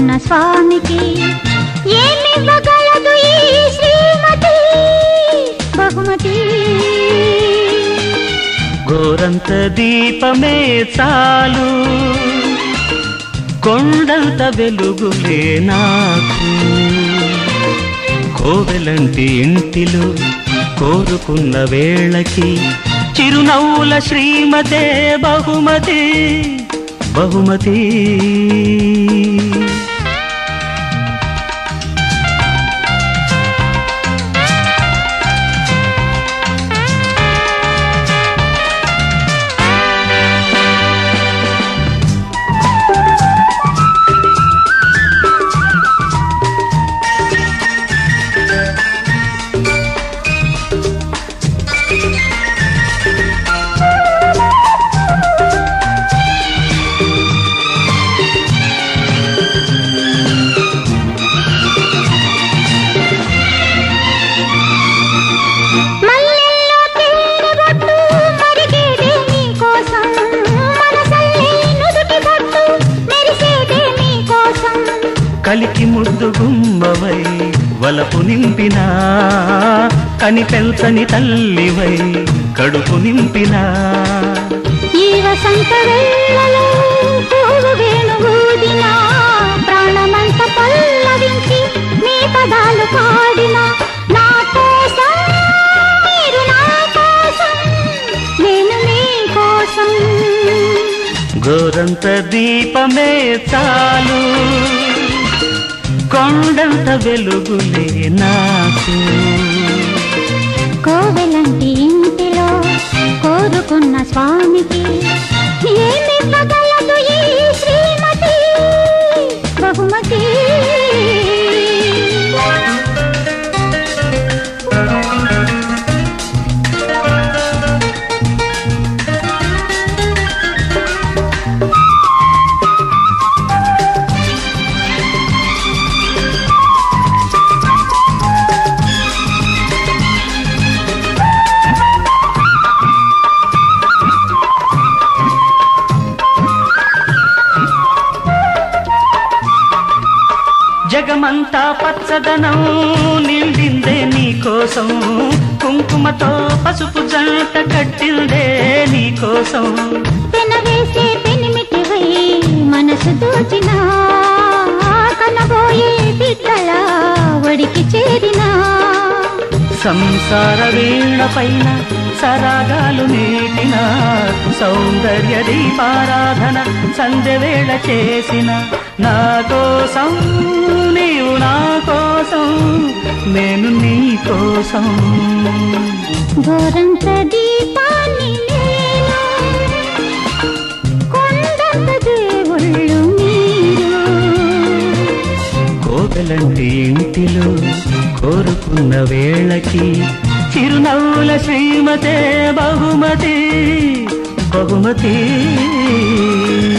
కోరుకున్న స్వామికి ఏమివ్వగలదు ఈ శ్రీమతి బహుమతి గోరంత దీపమే చాలు కొండంత వెలుగులే నాకు కోవెలంటి ఇంటిలో కోరుకున్న వేళకి చిరునవ్వుల శ్రీమతే బహుమతి బహుమతి మల్లెల్లో తేనె బొట్టు మరిగేదే నీకోసం మనసల్లే నుదుటి బొట్టు మెరిసేదే నీకోసం కలికి ముద్దు గుమ్మవై వలపు నింపినా కని పెంచని తల్లివై కడుపు నింపినా ఈ వసంత వేళలో పువ్వు వేణుగూదిన ప్రాణమంత పల్లవించి మీ పదాలు పాడిన నా కోసం మీరు నా కోసం నేను నీ కోసం గోరంత దీపమే చాలు కొండంత వెలుగులే నాకు కోవెలంటి ఇంటిలో కోరుకున్న స్వామికి ఏమివ్వగలదు ఈ శ్రీమతి బహుమతి జగమంతా పచ్చదనం నిండిందే నీకోసం కుంకుమతో పసుపు జంట కట్టిందే నీకోసం పెనవేసే పెనిమిటివై మనసు దోచిన కనబోయే బిడ్డల ఒడికి చేరిన సంసార వీణ పైన సరాగాలు నీటిన సౌందర్య దీపారాధన సంధ్య వేళ చేసిన నా కోసం నీవు నా కోసం నేను నీ కోసం గోరంత దీపాన్ని నేను కొండంత దేవుళ్ళు మీరు కోవెలంటి ఇంటిలో కోరుకున్న వేళకి చిరునవ్వుల శ్రీమతే బహుమతి బహుమతి